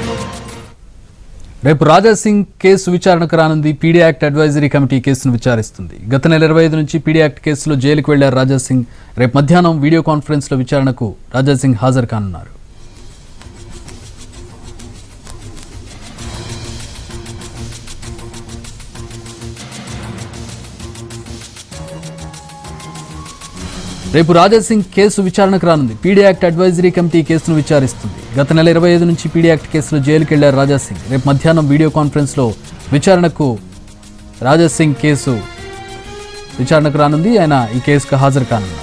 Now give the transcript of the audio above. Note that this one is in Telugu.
రేపు రాజా సింగ్ కేసు విచారణకు రానుంది పీడీ యాక్ట్ అడ్వైజరీ కమిటీ కేసును విచారిస్తుంది గత నెల ఇరవై ఐదు నుంచి పీడీ యాక్ట్ కేసులో జైలుకు వెళ్లారు రాజా సింగ్ రేపు మధ్యాహ్నం వీడియో కాన్ఫరెన్స్లో విచారణకు రాజా సింగ్ హాజరు కానున్నారు రేపు రాజా సింగ్ కేసు విచారణకు రానుంది పీడీ యాక్ట్ అడ్వైజరీ కమిటీ కేసును విచారిస్తుంది గత నెల ఇరవై ఐదు నుంచి పీడీ యాక్ట్ కేసులో జైలుకి వెళ్లారు రాజా సింగ్ రేపు మధ్యాహ్నం వీడియో కాన్ఫరెన్స్లో విచారణకు రాజా సింగ్ కేసు విచారణకు రానుంది ఆయన ఈ కేసుకు హాజరు కానున్నారు